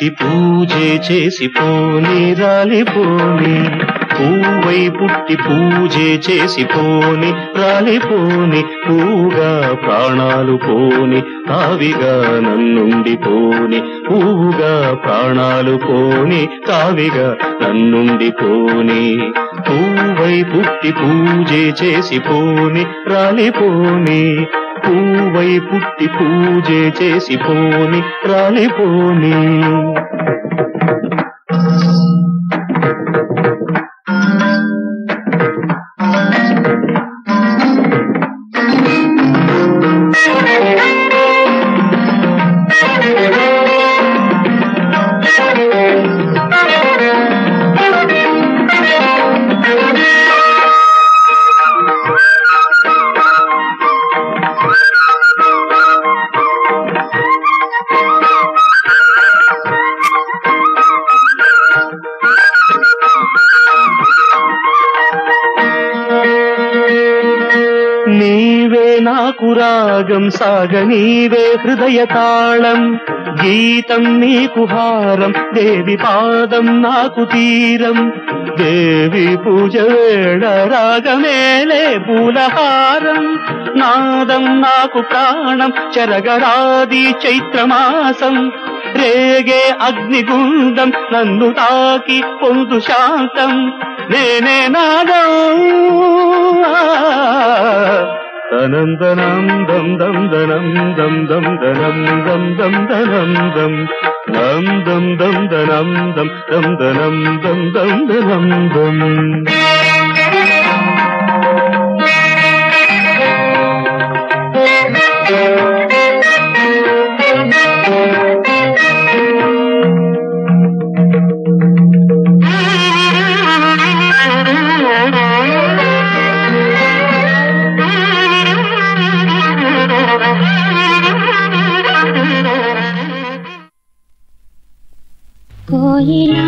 పుట్టి పూజే చేసి పోని రాలిపోని పూవై పుట్టి పూజే చేసి పోని రాలిపోని పూగా ప్రాణాలు పోని తావిగా నన్నుండి పోని పూగా ప్రాణాలు పోని తావిగా నన్నుండి పోని పూవై పుట్టి పూజే చేసి పోని రాలిపోని పూవై పుట్టి పూజే చేసి పోని రాలిపోని నీవే నాకు రాగం సాగ నీవే హృదయ తాళం గీతం నీకు హారం దేవి పాదం నాకు తీరం దేవి పూజ వేళ రాగమేలే పూలహారం నాదం నాకు ప్రాణం చెరగరాది చైత్రమాసం రేగే అగ్నిగుండం నన్ను తాకి పొందు శాంతం నేనే నాదం దనం దనం దం దం దనం దం దం దనం దం దం దనం దం దం దం దం దనం దం దం దనం దం దం దనం దం కోయిలా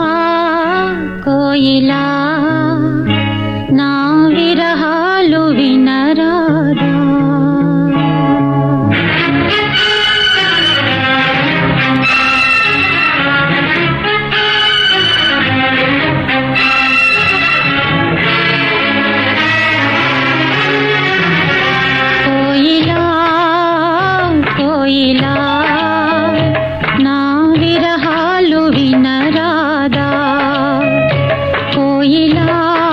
కోయిలా నా విరహాలు వినరాదా కోయిలా కోయిలా నా విరహాలు వినరాదా కోయిలా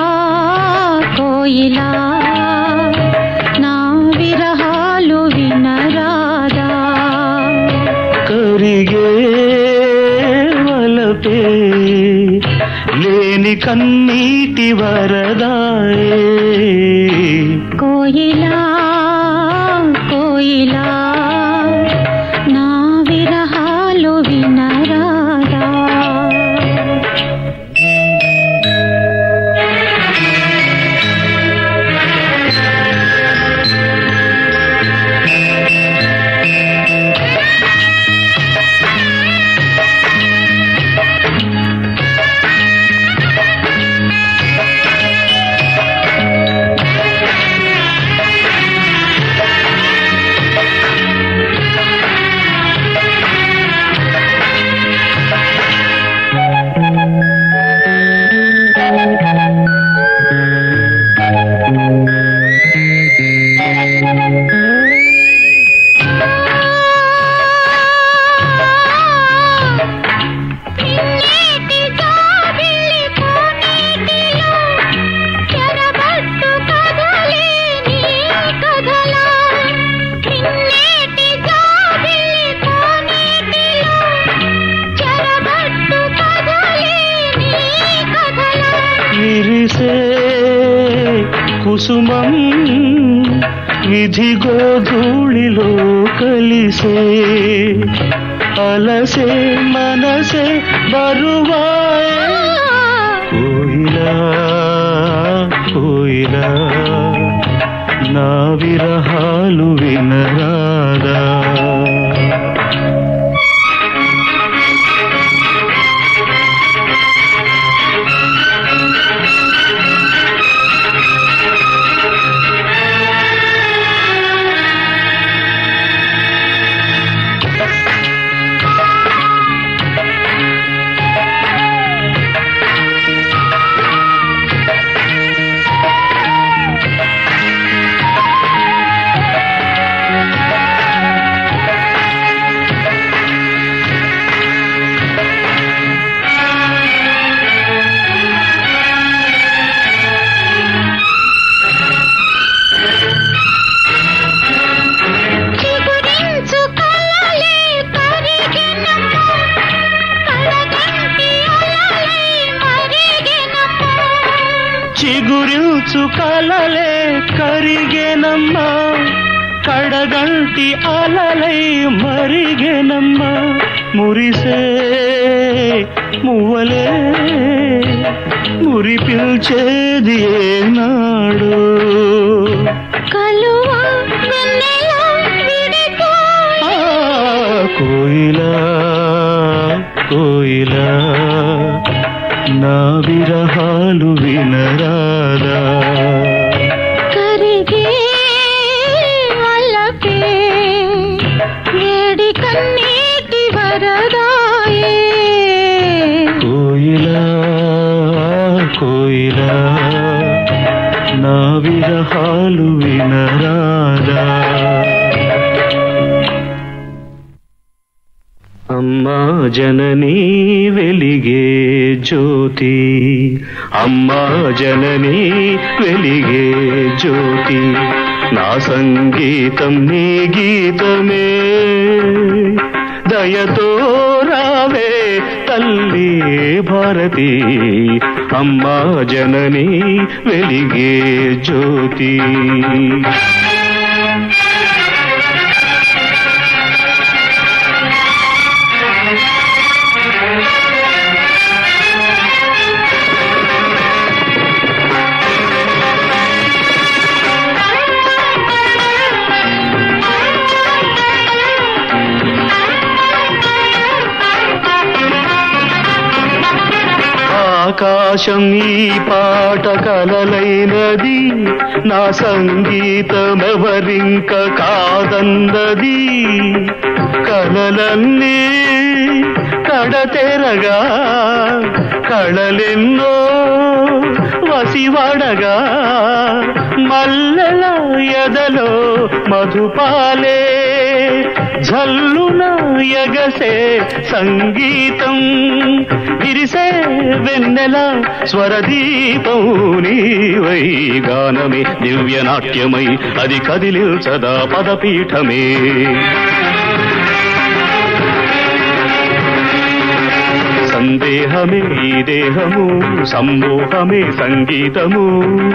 కోయిలా నా విరహాలు వినరాదా కరిగే వలపే లేని కన్నీటి వరదాయే కోయిలా కోయిలా నా విరహాలు వినరాదా నిన్నేటి జాబిలి పూనీటిలో చెరబట్టు కదలే నీ కథలా నిన్నేటి జాబిలి పూనీటిలో చెరబట్టు కదలే నీ కథలా విరిసే కుసుమం విధిగో ధూళిలో కలిసే అలసే మనసే బరువాయే కోయిలా కోయిలా నా విరహాలు వినరాదా కలుచు కలలే కరిగెనమ్మా కడగంటి అలలై మరిగెనమ్మా మురిసే మువ్వలే మురి పిల్చేది ఏనాడు కలువ వెన్నెల విడిపోయి ఆ, కోయిలా కోయిలా నా విరహాలు వినరాదా కరిగే వలపే వేడి కన్నీటి వరదాయే కోయిలా కోయిలా నా విరహాలు వినరాదా అమ్మా జననీ వెలిగే జ్యోతి అమ్మా జననీ వెలిగే జ్యోతి నా సంగీతం నీ గీతమే దయతో రావే తల్లి భారతి అమ్మా జననీ వెలిగే జ్యోతి ఆకాశం ఈ పాట కలలైనది నా సంగీతమెవరింక కాదన్నది కలలన్నీ కడతెరగా కళలెన్నో వసివడగా మల్లెల ఎదలో మధుపాలే జల్లున ఎగసే సంగీతం విరిసే వెన్నెల స్వరదీపం నీవై గానమే దివ్య నాట్యమై అది కదిలిల్చదా పదపీఠమే సందేహమే ఈ దేహము సమ్మోహమే సంగీతము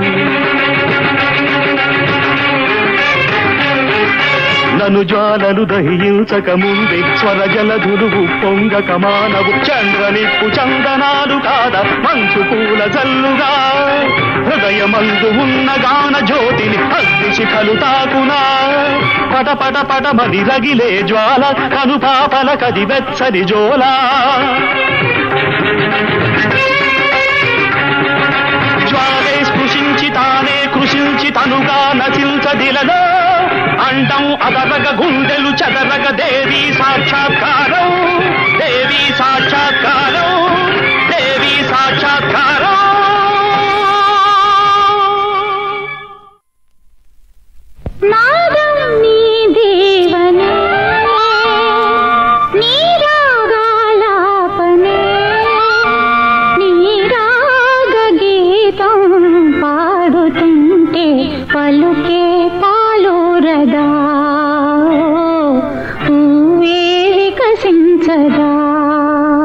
నను జ్వాలలు దహించక ముందే స్వర జలధులువు పొంగక మానవు చంద్రనిప్పు చందనాలు కాద మంచు పూల జల్లుగా హృదయమందు ఉన్న గాన జ్యోతిని అగ్ని శిఖలు తాకునా పట పట పటమని రగిలే జ్వాల కను పాపల కది వెచ్చని జోలా జ్వాలే స్పృశించి తానే కృషించి తనుగా నశించదిలలో అండం అదరగ గుండెలు చదరగ దేవి సాక్షాత్కారం దేవి సాక్షాత్కారం దేవి సాక్షాత్కారం నాదం నీ దేవనే నీ రాగాలాపనే నీ రాగ గీతం పాడుతుంటే పలుకే పాలురదా పువ్వే వికసించదా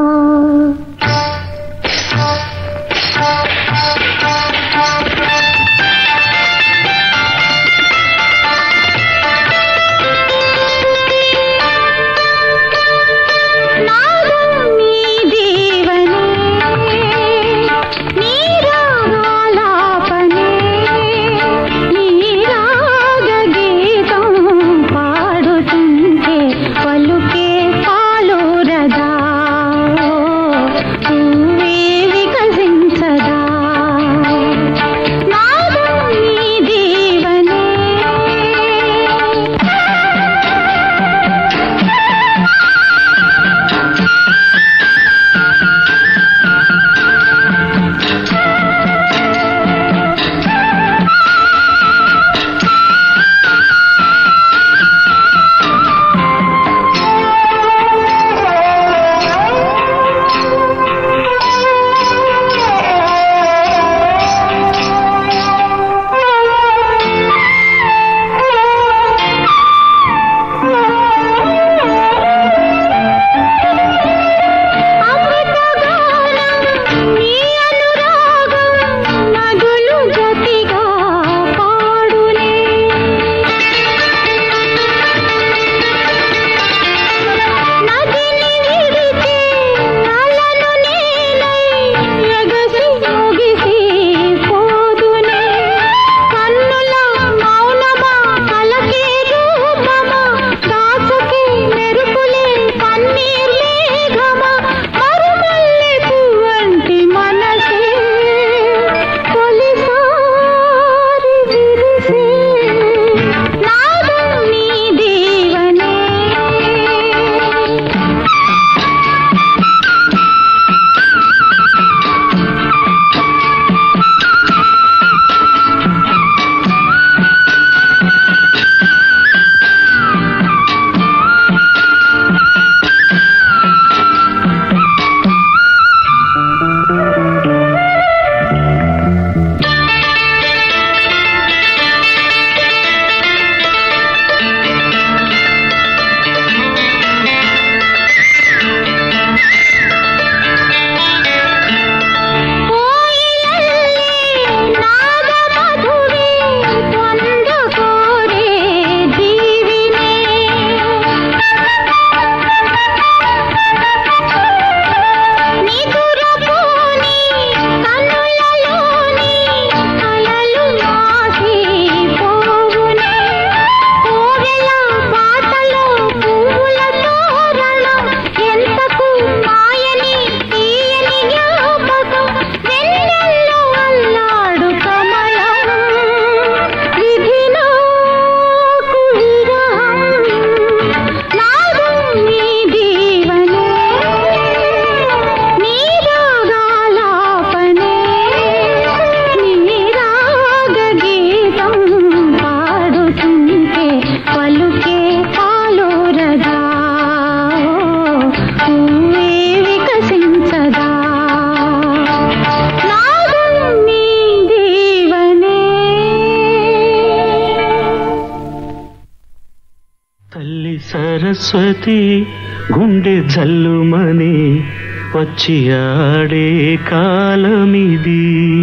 సరస్వతి గుండె జల్లుమని వచ్చి ఆడే కాలమిది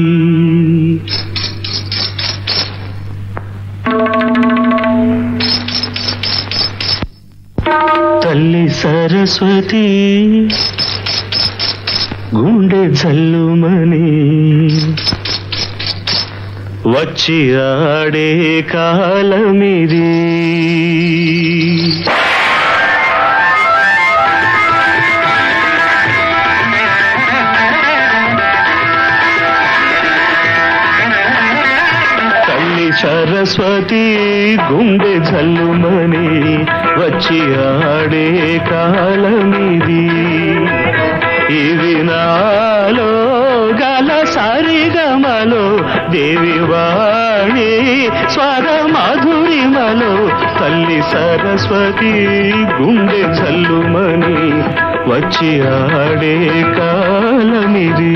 తల్లి సరస్వతి గుండె జల్లుమని వచ్చి ఆడే కాలమిది తల్లి సరస్వతి గుండె జల్లుమని వచ్చి ఆడే కాలమిది ఇది నాలో గల సరిగమలో దేవి వాణి స్వర మధురిమలో తల్లి సరస్వతి గుండె జల్లుమని వచ్చి ఆడే కాలమిది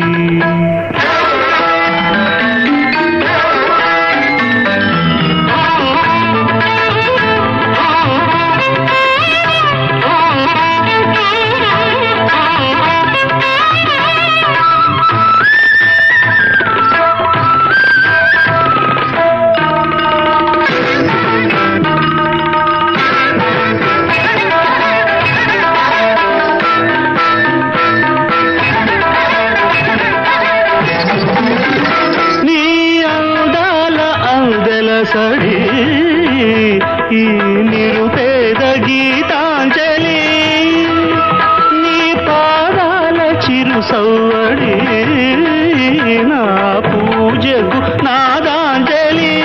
నీ అందాల అందల సడి ఈ నిరుపేద గీతాంజలి నీ పాదాల చిరు సవ్వడి నా పూజకు నాదాంజలి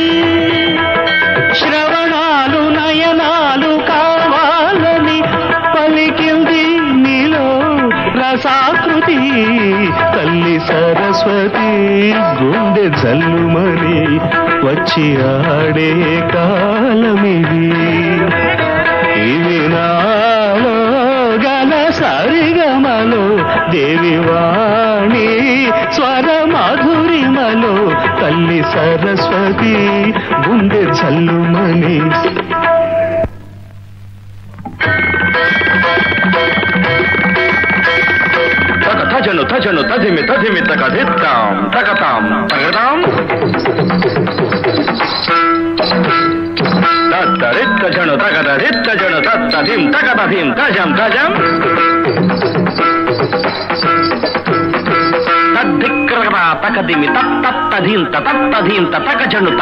శ్రవణాలు నయనాలు కావాలని పలికింది నీలో రసాకృతి తల్లి సరస్వతి గుండె జల్లుమని వచ్చి ఆడే కాలమిది ఇవి నాలో గల సరిగమలో దేవి వాణి స్వర మాధురిమలో తల్లి సరస్వతి గుండె జల్లుమని తక తజను తజను తదిమి తదిమి తక దిత్తాం తకతాం తగదాం తత్తరిత్త జను తగద రిత్త జను తత్తధిం తగదధిం తజం తజం తద్దిక్రగద తకదిమి తత్తత్తధింత తత్తధింత తక జనుత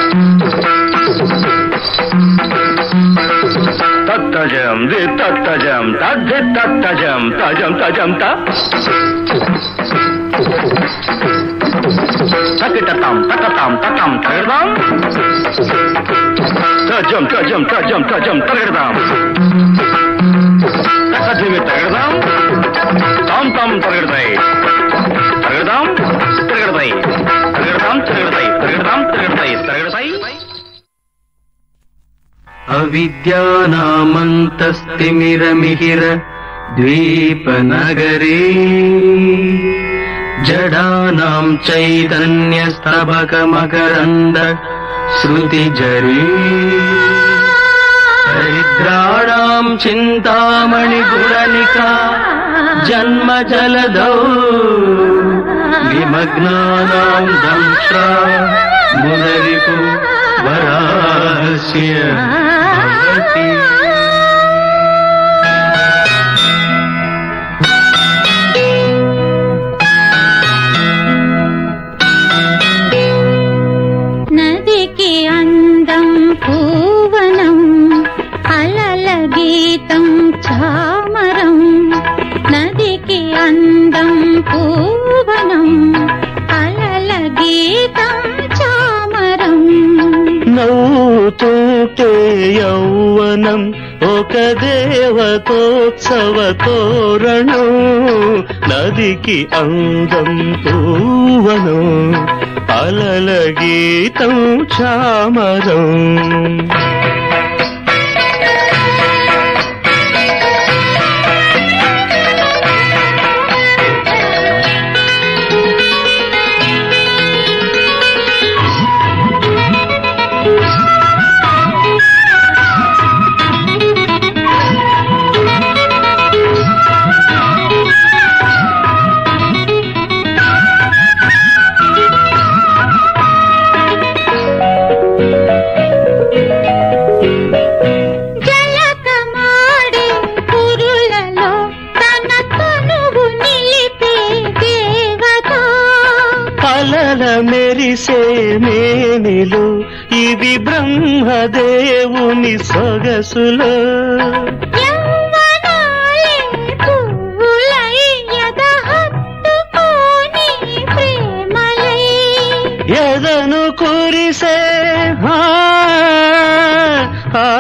తత్తజం ది తత్తజం తద్ధి తత్తజం తజం తజం త తకిటతాం తకతాం తకం తగడదాం తజం తజం తజం తజం తగడదాం తకధిమి తగడదాం తాం తాం తగడదాయి తగడదాం తిరగడదాయి తిరగడదాం తిరగడదాయి తిరగడదాం తిరగడదాయి తిరగడదాయి अविद्यानामन्तस्तिमिरमिहिर द्वीपनगरे जडानाम् चैतन्यस्तबकमकरन्द श्रुतिजरे दरिद्राणाम् चिन्तामणिगुणनिका जन्मजलधौ विमग्नानाम् दंश्रा मुदरिपु वरास्य भवति నదికి అందం పూవనం అలల గీతం చామరం నదికి అందం పూవనం అలల గీతం చామరం నవ్వుతుంటే యౌవనం ఒక దేవతోత్సవ తోరణం నదికి అందం పూవనం అలల గీతం చామరం కలకల మెరిసే మేనిలో ఇది బ్రహ్మదేవుని సొగసులో యవ్వనాలే పువ్వులై ఎదహత్తుకోని ప్రేమలై ఎదను కురిసే ఆ, ఆ,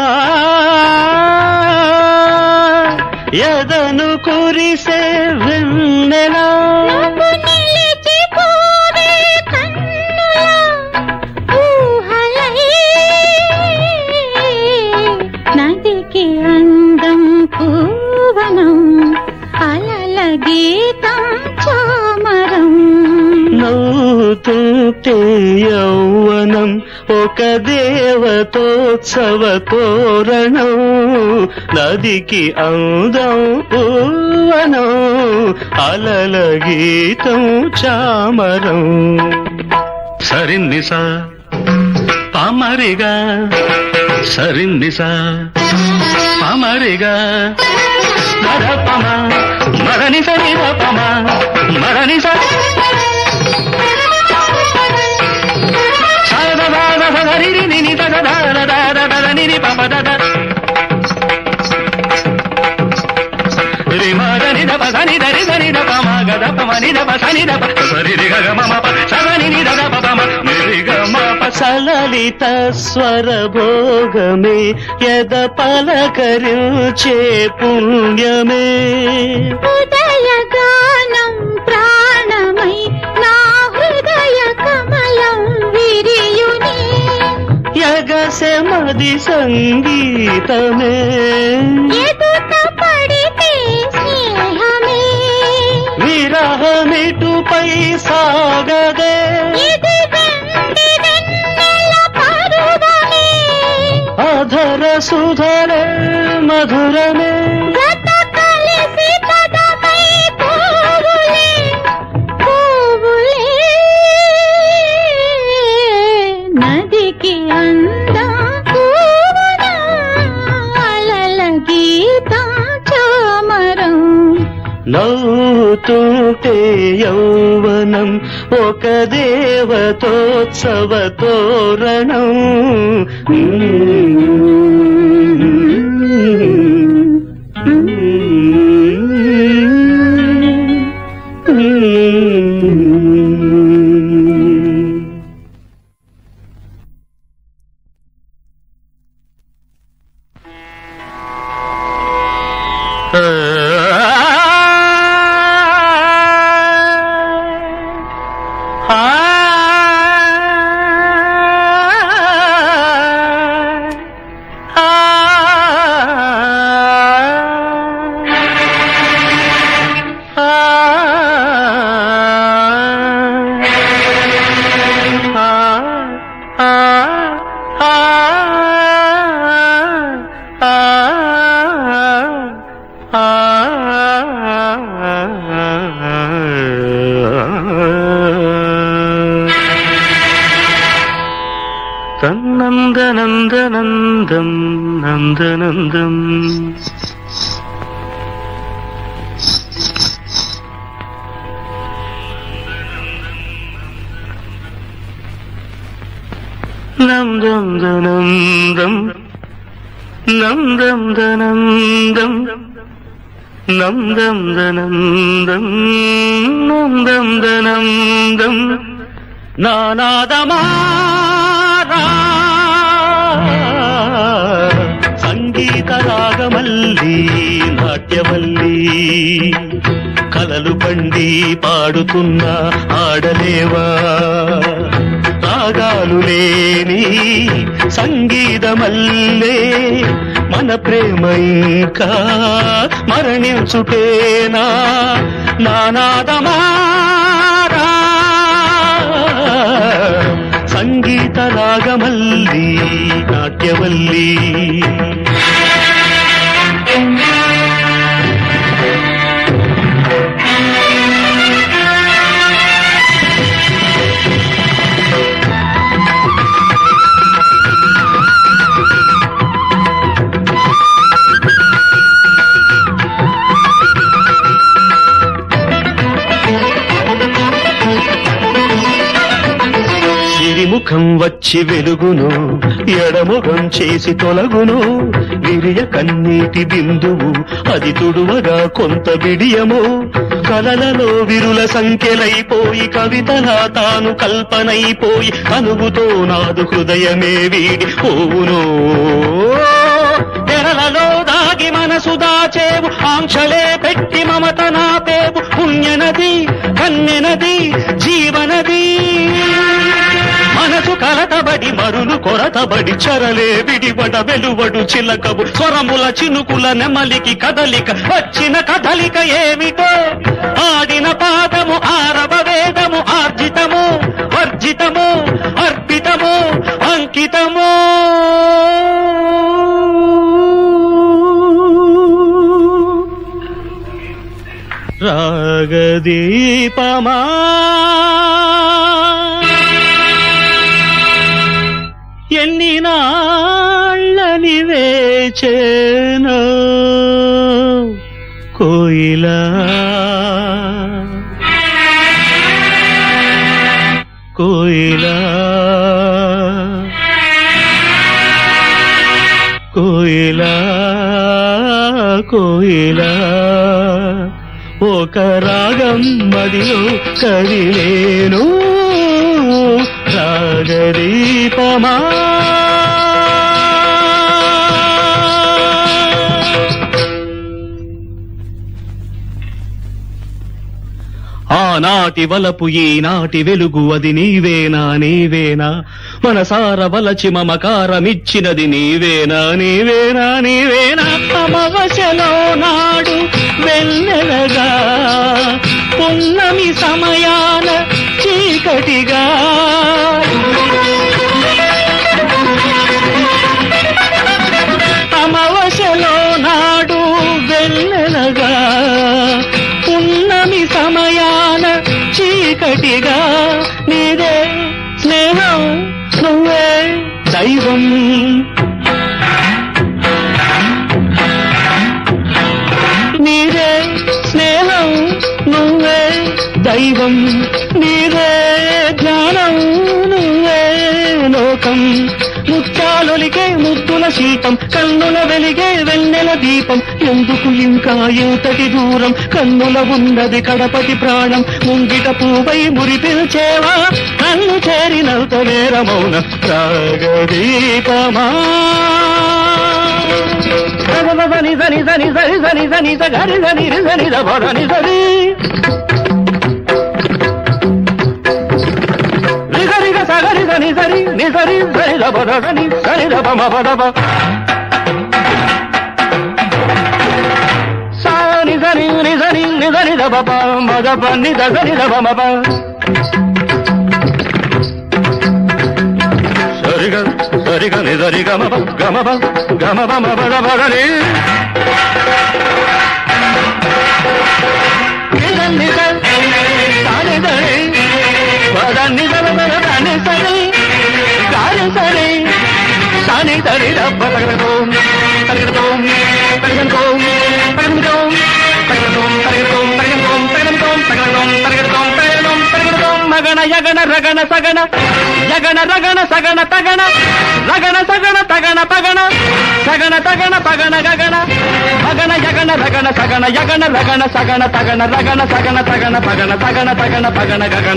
ఎదను కురిసే వెన్నెలా నువ్వు నిలిచిపోవే కన్నుల ఊహలై నదికి అందం పూవనం అలల గీతం చామరం నవ్వుతుంటే యౌవనం ఒక దేవతోత్సవ తోరణం నదికి అందం పూవనం అలల గీతం చామరం సరిన్నిసా పామరిగా సరిన్నిసా పామరిగా మరపమ మరణి సరి రపమ మరణి సరి సలలిత స్వర భోగమే యద పలకరించే పుణ్యమే హృదయ గానం ప్రాణమై నా హృదయ కమలం విరియుని యగసె మది సంగీతమే ఎదుట పడితే స్నేహమే విరహమిటుపై సాగదే ఇది వెండి వెన్నెల పరువమే అధర సుధరే మధురమే గత కలిసి పదమై పువ్వులే పువ్వులే నదికి అందం పూవన అలల గీతం చామరం నవ్వుతుంటే యౌవనం ఒక దేవతోత్సవ తోరణం തന്നന്ദനന്ദനന്ദം നന്ദനന്ദം നന്ദം ദനന്ദം നന്ദം ദനന്ദം നന്ദം ദനന്ദം നന്ദം ദനന്ദം నానాదమారా సంగీత రాగమల్లి నాట్యవల్లి కలలు పండి పాడుతున్న ఆడలేవా రాగాలు లేని సంగీతమల్లే మన ప్రేమ ఇంకా మరణించుటేనా నానాదమారా సంగీత రాగమల్లి నాట్యవల్లి కుడిముఖం వచ్చి వెలుగును ఎడముఖం చేసి తొలగును విరియ కన్నీటి బిందువు అది తుడువగా కొంత బిడియము కలలలో విరుల సంఖ్యలైపోయి కవితలా తాను కల్పనైపోయి కనుగుతో నాదు హృదయమే వీడి పోవును తెరలలో దాగి మనసు దాచేవు ఆంక్షలే పెట్టి మమత నాపేవు పుణ్యనది కన్నెనది జీవనది మనసు కలతబడి మరులు కొరతబడి చరలే విడిబడ వెలువడు చిలకవు స్వరముల చినుకుల నెమలికి కదలిక వచ్చిన కదలిక ఏమిటో ఆడిన పాదము ఆరవ వేదము ఆర్జితము వర్జితము అర్పితము అంకితము రాగదీపమా ఎన్ని నాళ్ళని వేచేను కోయిలా కోయిలా కోయిలా కోయిలా ఒక రాగం మదిలో కదిలేను రాగదీపమా ఆనాటి వలపు ఈనాటి వెలుగు అది నీవేనా నీవేనా మనసార వలచి మమకారమిచ్చినది నీవేనా నీవేనా నీవేనా అమవశలో నాడు వెన్నెలగా పున్నమి సమయాన చీకటిగా అమవశలో నాడు వెన్నెలగా పున్నమి సమయాన చీకటిగా నీదే స్నేహం నువ్వే దైవం నీదే స్నేహం నువ్వే దైవం నీదే జ్ఞానం నువ్వే లోకం ముత్యాలొలికే ముద్దుల శీతం కన్నుల వెలిగే వెన్నెల దీపం ఎందుకు ఇంకా ఇంతటి దూరం కన్నుల ఉన్నది కడపటి ప్రాణం ముంగిట పూవై మురిపిల్చేవా కన్ను చేరినంత నేరమౌన రాగదీపమా సని సని సని సని సని సని సగరి సని రి సని సని సని నిసరిగ సగరి సని సరి నిసరి సరి దబ సని సరి దబ మబ దబ సాని సని నిసరి నిసరి దబ ప మద ప ని ద సరి దబ మబ సరిగ సరిగ నిసరి గమ ప గమ ప గమ ప మబ దబ దని నిసరి నిసరి సాని సరి పదని దబ దబ దని సరి గారి సరి సాని సరి దబ తగదోం తగదోం తగదోం తగదోం తగదోం తగదోం తగదోం తగదోం తగదోం తగదోం తగదోం తగదోం మగన యగన రగన సగన యగన రగన సగన తగన రగన సగన తగన పగన సగన తగన పగన గగన మగన యగన రగన సగన యగన రగన సగన తగన రగన సగన తగన పగన సగన తగన పగన గగన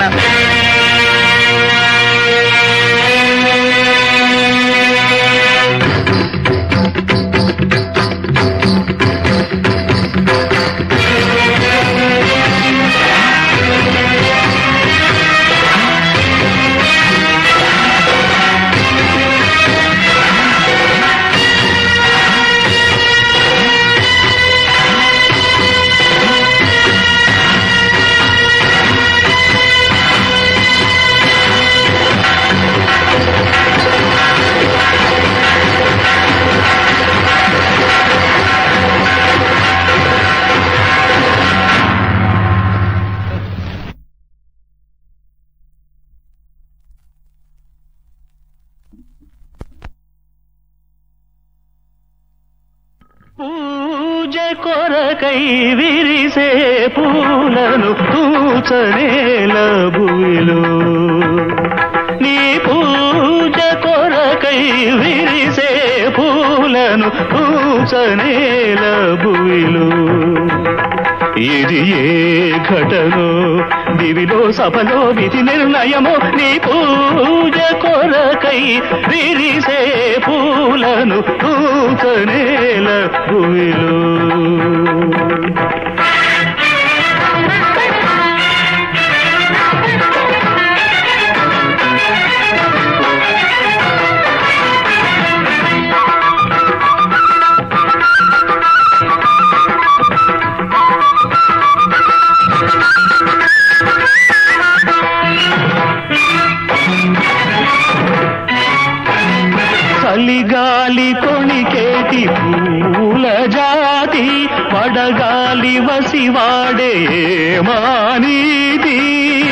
పూజ కొరకై విరిసే పూలను తూచనేల భూమిలో నీ పూ పూలను పూచనేల భూమిలో ఇది ఏ ఘటనో దివిలో సభలో విధి నిర్ణయమో నీ పూజ కొరకై విరిసే పూలను పూచనేల భూమిలో చలిగాలి కొణికేటి పూల జాతి వడగాలి వసివాడే మానీతి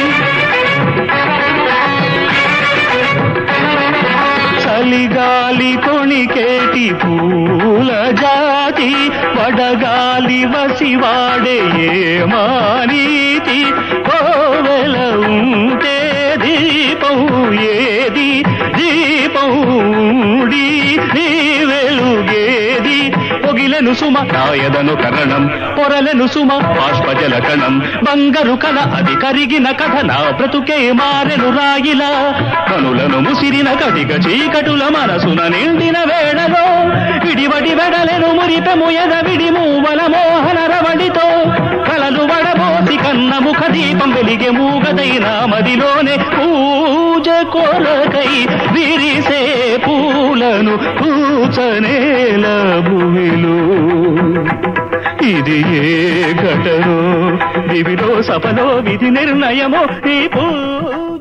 చలిగాలి కొణికేటి పూల జాతి వడగాలి వసివాడే మానీతి కోవెల ఉంటే దీపం ఏది దీపం ఉండి నీ వెలుగేది పొగిలెను సుమ నాయదను కరణం పొరలెను సుమ బాష్పజల కణం బంగారు కల అది కరిగిన కథ నా బ్రతుకే మారెను రాయిలా కనులను ముసిరిన కటిక చీకటుల మనసున నిండిన వేళలో విడివడి వెడలెను మురిపెము ఎద విడి మూవల మోహన రవడితో కలలు వడబోసి కన్న ముఖ దీపం వెలిగే మూగదైన మదిలోనే పూజ కొరకై విరిసే పూలను పూచనేల భూమిలో ఇది ఏ ఘటనో దివిలో సభలో విధి నిర్ణయమో ఈ పూ